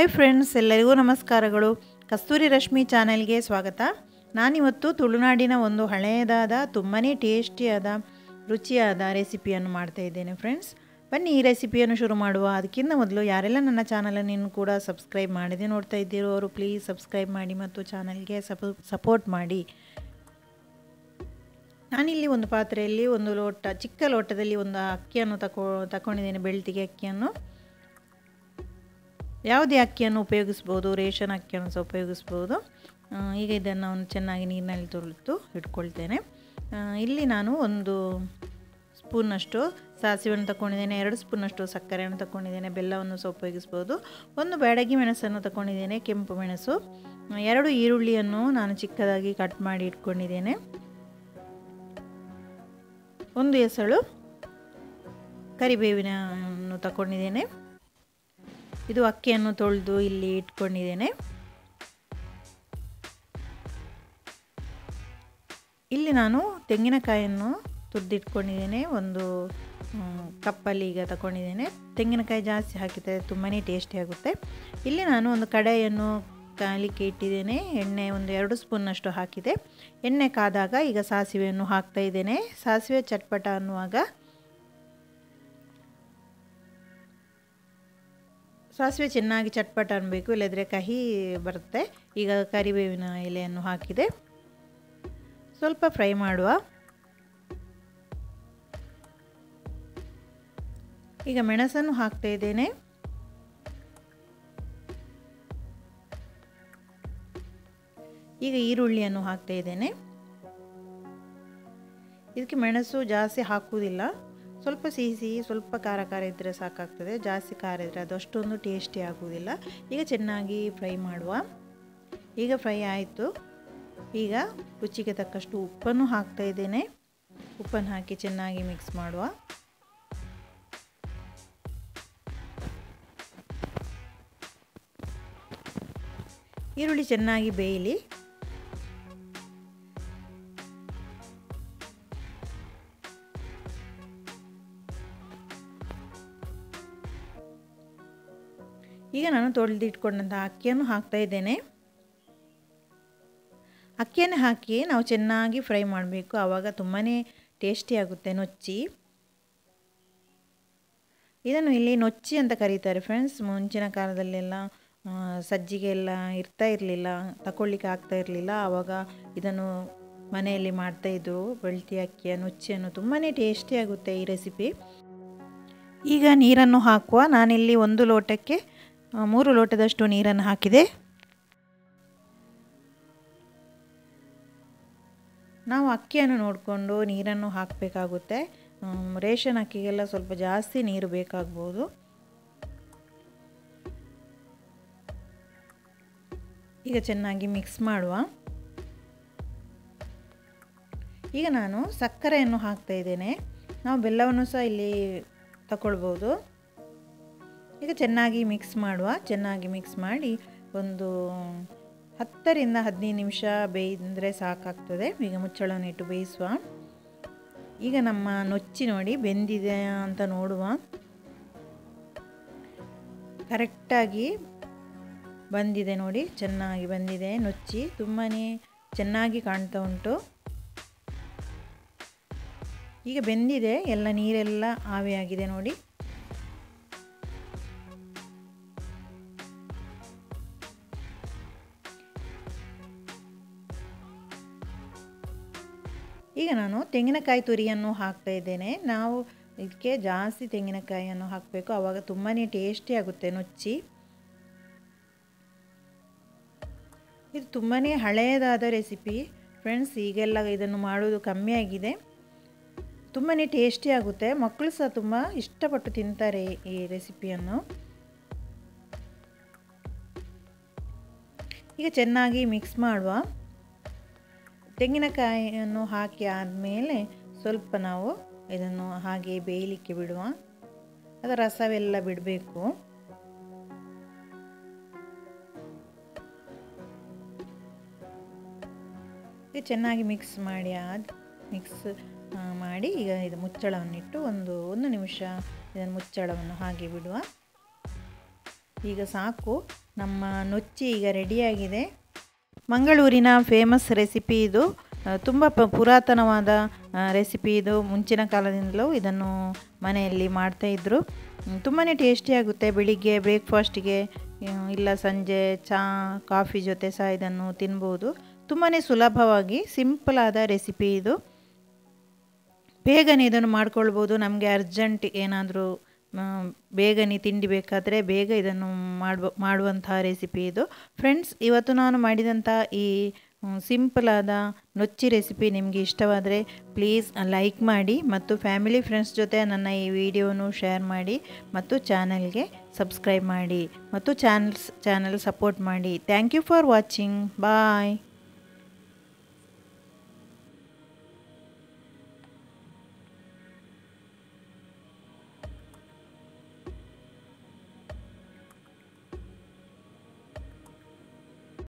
hi friends ಎಲ್ಲರಿಗೂ ನಮಸ್ಕಾರಗಳು ಕಸ್ತೂರಿ ರಶ್ಮಿ ಚಾನೆಲ್ಗೆ ಸ್ವಾಗತ ನಾನಿವತ್ತು ತುಳುನಾಡಿನ ಒಂದು ಹಳೆಯದಾದ ತುಂಬಾ ಟೇಸ್ಟಿಯಾದ ರುಚಿಯಾದ ರೆಸಿಪಿಯನ್ನು ಮಾಡ್ತಾ ಇದ್ದೇನೆ ಫ್ರೆಂಡ್ಸ್ ಬನ್ನಿ ಈ ರೆಸಿಪಿಯನ್ನು ಶುರು ಮಾಡುವ ಅದಕ್ಕಿಂತ ಮೊದಲು ಯಾರೆಲ್ಲ ನನ್ನ ಚಾನಲನ್ನು ಇನ್ನು ಕೂಡ ಸಬ್ಸ್ಕ್ರೈಬ್ ಮಾಡದೆ ನೋಡ್ತಾ ಇದ್ದೀರೋ ಅವರು ಪ್ಲೀಸ್ ಸಬ್ಸ್ಕ್ರೈಬ್ ಮಾಡಿ ಮತ್ತು ಚಾನಲ್ಗೆ ಸಪೋ ಸಪೋರ್ಟ್ ಮಾಡಿ ನಾನಿಲ್ಲಿ ಒಂದು ಪಾತ್ರೆಯಲ್ಲಿ ಒಂದು ಲೋಟ ಚಿಕ್ಕ ಲೋಟದಲ್ಲಿ ಒಂದು ಅಕ್ಕಿಯನ್ನು ತಕೊ ತಗೊಂಡಿದ್ದೇನೆ ಬೆಳ್ತಿಗೆ ಅಕ್ಕಿಯನ್ನು ಯಾವುದೇ ಅಕ್ಕಿಯನ್ನು ಉಪಯೋಗಿಸ್ಬೋದು ರೇಷನ್ ಅಕ್ಕಿಯನ್ನು ಸಹ ಉಪಯೋಗಿಸ್ಬೋದು ಈಗ ಇದನ್ನು ಒಂದು ಚೆನ್ನಾಗಿ ನೀರಿನಲ್ಲಿ ತೊಳೆದು ಇಟ್ಕೊಳ್ತೇನೆ ಇಲ್ಲಿ ನಾನು ಒಂದು ಸ್ಪೂನಷ್ಟು ಸಾಸಿವೆಯನ್ನು ತಗೊಂಡಿದ್ದೇನೆ ಎರಡು ಸ್ಪೂನಷ್ಟು ಸಕ್ಕರೆಯನ್ನು ತಗೊಂಡಿದ್ದೇನೆ ಬೆಲ್ಲವನ್ನು ಸಹ ಉಪಯೋಗಿಸ್ಬೋದು ಒಂದು ಬ್ಯಾಡಗಿ ಮೆಣಸನ್ನು ತಗೊಂಡಿದ್ದೇನೆ ಕೆಂಪು ಮೆಣಸು ಎರಡು ಈರುಳ್ಳಿಯನ್ನು ನಾನು ಚಿಕ್ಕದಾಗಿ ಕಟ್ ಮಾಡಿ ಇಟ್ಕೊಂಡಿದ್ದೇನೆ ಒಂದು ಎಸಳು ಕರಿಬೇವಿನನ್ನು ತಗೊಂಡಿದ್ದೇನೆ ಇದು ಅಕ್ಕಿಯನ್ನು ತೊಳೆದು ಇಲ್ಲಿ ಇಟ್ಕೊಂಡಿದ್ದೇನೆ ಇಲ್ಲಿ ನಾನು ತೆಂಗಿನಕಾಯಿಯನ್ನು ತುರಿದಿಟ್ಕೊಂಡಿದ್ದೇನೆ ಒಂದು ಕಪ್ಪಲ್ಲಿ ಈಗ ತಗೊಂಡಿದ್ದೇನೆ ತೆಂಗಿನಕಾಯಿ ಜಾಸ್ತಿ ಹಾಕಿದರೆ ತುಂಬಾ ಟೇಸ್ಟಿ ಆಗುತ್ತೆ ಇಲ್ಲಿ ನಾನು ಒಂದು ಕಡಾಯಿಯನ್ನು ಕಾಲಿಕ್ಕೆ ಇಟ್ಟಿದ್ದೇನೆ ಎಣ್ಣೆ ಒಂದು ಎರಡು ಸ್ಪೂನ್ನಷ್ಟು ಹಾಕಿದೆ ಎಣ್ಣೆ ಕಾದಾಗ ಈಗ ಸಾಸಿವೆಯನ್ನು ಹಾಕ್ತಾ ಇದ್ದೇನೆ ಸಾಸಿವೆ ಚಟ್ಪಟ ಅನ್ನುವಾಗ ಸಾಸಿವೆ ಚೆನ್ನಾಗಿ ಚಟ್ಪಟ ಅನ್ನಬೇಕು ಇಲ್ಲದ್ರೆ ಕಹಿ ಬರುತ್ತೆ ಈಗ ಕರಿಬೇವಿನ ಎಲೆಯನ್ನು ಹಾಕಿದೆ ಸ್ವಲ್ಪ ಫ್ರೈ ಮಾಡುವ ಈಗ ಮೆಣಸನ್ನು ಹಾಕ್ತಾ ಇದ್ದೇನೆ ಈಗ ಈರುಳ್ಳಿಯನ್ನು ಹಾಕ್ತಾ ಇದ್ದೇನೆ ಇದಕ್ಕೆ ಮೆಣಸು ಜಾಸ್ತಿ ಹಾಕುವುದಿಲ್ಲ ಸ್ವಲ್ಪ ಸಿಹಿ ಸಿಹಿ ಸ್ವಲ್ಪ ಖಾರ ಖಾರ ಇದ್ದರೆ ಸಾಕಾಗ್ತದೆ ಜಾಸ್ತಿ ಖಾರ ಇದ್ದರೆ ಅದು ಅಷ್ಟೊಂದು ಟೇಸ್ಟಿ ಆಗುವುದಿಲ್ಲ ಈಗ ಚೆನ್ನಾಗಿ ಫ್ರೈ ಮಾಡುವ ಈಗ ಫ್ರೈ ಆಯಿತು ಈಗ ರುಚಿಗೆ ತಕ್ಕಷ್ಟು ಉಪ್ಪನ್ನು ಹಾಕ್ತಾ ಇದ್ದೇನೆ ಉಪ್ಪನ್ನು ಹಾಕಿ ಚೆನ್ನಾಗಿ ಮಿಕ್ಸ್ ಮಾಡುವ ಈರುಳ್ಳಿ ಚೆನ್ನಾಗಿ ಬೇಯಲಿ ಈಗ ನಾನು ತೊಳೆದಿಟ್ಕೊಂಡಂಥ ಅಕ್ಕಿಯನ್ನು ಹಾಕ್ತಾ ಇದ್ದೇನೆ ಅಕ್ಕಿಯನ್ನು ಹಾಕಿ ನಾವು ಚೆನ್ನಾಗಿ ಫ್ರೈ ಮಾಡಬೇಕು ಆವಾಗ ತುಂಬಾ ಟೇಸ್ಟಿ ಆಗುತ್ತೆ ನೊಚ್ಚಿ ಇದನ್ನು ಇಲ್ಲಿ ನೊಚ್ಚಿ ಅಂತ ಕರೀತಾರೆ ಫ್ರೆಂಡ್ಸ್ ಮುಂಚಿನ ಕಾಲದಲ್ಲೆಲ್ಲ ಸಜ್ಜಿಗೆ ಎಲ್ಲ ಇರ್ತಾ ಇರಲಿಲ್ಲ ತಗೊಳ್ಳಿಕ್ಕೆ ಆಗ್ತಾ ಇರಲಿಲ್ಲ ಆವಾಗ ಇದನ್ನು ಮನೆಯಲ್ಲಿ ಮಾಡ್ತಾಯಿದ್ರು ಬೆಳ್ತಿ ಅಕ್ಕಿಯ ನುಚ್ಚಿಯನ್ನು ತುಂಬಾ ಟೇಸ್ಟಿ ಆಗುತ್ತೆ ಈ ರೆಸಿಪಿ ಈಗ ನೀರನ್ನು ಹಾಕುವ ನಾನಿಲ್ಲಿ ಒಂದು ಲೋಟಕ್ಕೆ ಮೂರು ಲೋಟದಷ್ಟು ನೀರನ್ನು ಹಾಕಿದೆ ನಾವು ಅಕ್ಕಿಯನ್ನು ನೋಡಿಕೊಂಡು ನೀರನ್ನು ಹಾಕಬೇಕಾಗುತ್ತೆ ರೇಷನ್ ಅಕ್ಕಿಗೆಲ್ಲ ಸ್ವಲ್ಪ ಜಾಸ್ತಿ ನೀರು ಬೇಕಾಗ್ಬೋದು ಈಗ ಚೆನ್ನಾಗಿ ಮಿಕ್ಸ್ ಮಾಡುವ ಈಗ ನಾನು ಸಕ್ಕರೆಯನ್ನು ಹಾಕ್ತಾ ಇದ್ದೇನೆ ನಾವು ಬೆಲ್ಲವನ್ನು ಸಹ ಇಲ್ಲಿ ತಗೊಳ್ಬೋದು ಈಗ ಚೆನ್ನಾಗಿ ಮಿಕ್ಸ್ ಮಾಡುವ ಚೆನ್ನಾಗಿ ಮಿಕ್ಸ್ ಮಾಡಿ ಒಂದು ಹತ್ತರಿಂದ ಹದಿನೈದು ನಿಮಿಷ ಬೇಯಿದ್ರೆ ಸಾಕಾಗ್ತದೆ ಈಗ ಮುಚ್ಚಳವನ್ನು ಇಟ್ಟು ಬೇಯಿಸುವ ಈಗ ನಮ್ಮ ನೊಚ್ಚಿ ನೋಡಿ ಬೆಂದಿದೆ ಅಂತ ನೋಡುವ ಕರೆಕ್ಟಾಗಿ ಬಂದಿದೆ ನೋಡಿ ಚೆನ್ನಾಗಿ ಬಂದಿದೆ ನೊಚ್ಚಿ ತುಂಬಾ ಚೆನ್ನಾಗಿ ಕಾಣ್ತಾ ಉಂಟು ಈಗ ಬೆಂದಿದೆ ಎಲ್ಲ ನೀರೆಲ್ಲ ಆವಿಯಾಗಿದೆ ನೋಡಿ ಈಗ ನಾನು ತೆಂಗಿನಕಾಯಿ ತುರಿಯನ್ನು ಹಾಕ್ತಾ ಇದ್ದೇನೆ ನಾವು ಇದಕ್ಕೆ ಜಾಸ್ತಿ ತೆಂಗಿನಕಾಯಿಯನ್ನು ಹಾಕಬೇಕು ಆವಾಗ ತುಂಬಾ ಟೇಸ್ಟಿ ಆಗುತ್ತೆ ನುಚ್ಚಿ ಇದು ತುಂಬಾ ಹಳೆಯದಾದ ರೆಸಿಪಿ ಫ್ರೆಂಡ್ಸ್ ಈಗೆಲ್ಲ ಇದನ್ನು ಮಾಡೋದು ಕಮ್ಮಿ ಆಗಿದೆ ತುಂಬಾ ಟೇಸ್ಟಿ ಆಗುತ್ತೆ ಮಕ್ಕಳು ಸಹ ತುಂಬ ಇಷ್ಟಪಟ್ಟು ತಿಂತಾರೆ ಈ ರೆಸಿಪಿಯನ್ನು ಈಗ ಚೆನ್ನಾಗಿ ಮಿಕ್ಸ್ ಮಾಡುವ ತೆಂಗಿನಕಾಯಿಯನ್ನು ಹಾಕಿ ಆದಮೇಲೆ ಸ್ವಲ್ಪ ನಾವು ಇದನ್ನು ಹಾಗೆ ಬೇಯಲಿಕ್ಕೆ ಬಿಡುವ ಅದರ ರಸವೆಲ್ಲ ಬಿಡಬೇಕು ಈಗ ಚೆನ್ನಾಗಿ ಮಿಕ್ಸ್ ಮಾಡಿ ಆದ ಮಿಕ್ಸ್ ಮಾಡಿ ಈಗ ಇದು ಮುಚ್ಚಳವನ್ನಿಟ್ಟು ಒಂದು ಒಂದು ನಿಮಿಷ ಇದನ್ನು ಮುಚ್ಚಳವನ್ನು ಹಾಗೆ ಬಿಡುವ ಈಗ ಸಾಕು ನಮ್ಮ ನೊಚ್ಚಿ ಈಗ ರೆಡಿಯಾಗಿದೆ ಮಂಗಳೂರಿನ ಫೇಮಸ್ ರೆಸಿಪಿ ಇದು ತುಂಬ ಪ ಪುರಾತನವಾದ ರೆಸಿಪಿ ಇದು ಮುಂಚಿನ ಕಾಲದಿಂದಲೂ ಇದನ್ನು ಮನೆಯಲ್ಲಿ ಮಾಡ್ತಾಯಿದ್ರು ತುಂಬಾ ಟೇಸ್ಟಿಯಾಗುತ್ತೆ ಬೆಳಿಗ್ಗೆ ಬ್ರೇಕ್ಫಾಸ್ಟಿಗೆ ಇಲ್ಲ ಸಂಜೆ ಚಹಾ ಕಾಫಿ ಜೊತೆ ಸಹ ಇದನ್ನು ತಿನ್ಬೋದು ತುಂಬಾ ಸುಲಭವಾಗಿ ಸಿಂಪಲಾದ ರೆಸಿಪಿ ಇದು ಬೇಗನೆ ಇದನ್ನು ಮಾಡ್ಕೊಳ್ಬೋದು ನಮಗೆ ಅರ್ಜೆಂಟ್ ಏನಾದರೂ ಬೇಗನೆ ತಿಂಡಿ ಬೇಕಾದರೆ ಬೇಗ ಇದನ್ನು ಮಾಡುವ ಮಾಡುವಂತಹ ರೆಸಿಪಿ ಇದು ಫ್ರೆಂಡ್ಸ್ ಇವತ್ತು ನಾನು ಮಾಡಿದಂಥ ಈ ಸಿಂಪಲಾದ ನೊಚ್ಚಿ ರೆಸಿಪಿ ನಿಮಗೆ ಇಷ್ಟವಾದರೆ ಪ್ಲೀಸ್ ಲೈಕ್ ಮಾಡಿ ಮತ್ತು ಫ್ಯಾಮಿಲಿ ಫ್ರೆಂಡ್ಸ್ ಜೊತೆ ನನ್ನ ಈ ವಿಡಿಯೋನು ಶೇರ್ ಮಾಡಿ ಮತ್ತು ಚಾನಲ್ಗೆ ಸಬ್ಸ್ಕ್ರೈಬ್ ಮಾಡಿ ಮತ್ತು ಚಾನಲ್ಸ್ ಚಾನಲ್ ಸಪೋರ್ಟ್ ಮಾಡಿ thank you for watching bye